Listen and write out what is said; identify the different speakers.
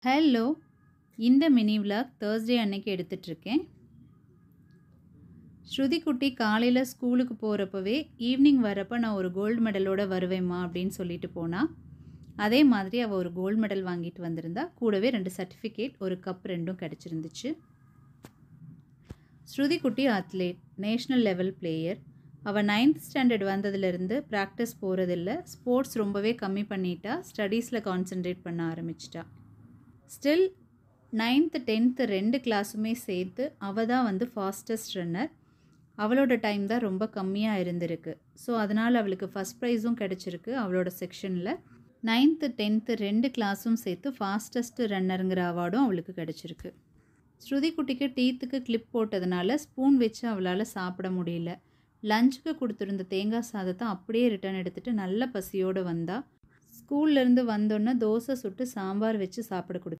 Speaker 1: hello இந்த mini vlog Thursday அன்னைக்கு எடுத்துட்ருக்கேன் ஸ்ருதி குட்டி காலையில் ஸ்கூலுக்கு போகிறப்பவே ஈவினிங் வரப்போ நான் ஒரு கோல்டு மெடலோட வருவேம்மா அப்படின்னு சொல்லிட்டு போனா அதே மாதிரி அவள் ஒரு கோல்டு மெடல் வாங்கிட்டு வந்திருந்தா கூடவே ரெண்டு சர்டிஃபிகேட் ஒரு கப் ரெண்டும் கிடச்சிருந்துச்சு ஸ்ருதி குட்டி அத்லேட் நேஷ்னல் லெவல் பிளேயர் அவள் நைன்த் ஸ்டாண்டர்ட் வந்ததுலேருந்து ப்ராக்டிஸ் போகிறதில்ல ஸ்போர்ட்ஸ் ரொம்பவே கம்மி பண்ணிட்டா ஸ்டடீஸில் கான்சென்ட்ரேட் பண்ண ஆரம்பிச்சிட்டா ஸ்டில் நைன்த்து டென்த்து ரெண்டு கிளாஸுமே சேர்த்து அவள் தான் வந்து ஃபாஸ்டஸ்ட் ரன்னர் அவளோட டைம் தான் ரொம்ப கம்மியாக இருந்திருக்கு ஸோ அதனால் அவளுக்கு ஃபஸ்ட் ப்ரைஸும் கிடச்சிருக்கு அவளோட செக்ஷனில் நைன்த்து டென்த்து ரெண்டு கிளாஸும் சேர்த்து ஃபாஸ்டஸ்ட் ரன்னருங்கிற அவார்டும் அவளுக்கு கிடச்சிருக்கு ஸ்ருதி குட்டிக்கு டீத்துக்கு கிளிப் போட்டதுனால ஸ்பூன் வச்சு அவளால் சாப்பிட முடியல லஞ்சுக்கு கொடுத்துருந்த தேங்காய் சாதத்தை அப்படியே ரிட்டர்ன் எடுத்துகிட்டு நல்ல பசியோடு வந்தா ஸ்கூல்லேருந்து வந்தோன்னே தோசை சுட்டு சாம்பார் வச்சு சாப்பிட கொடு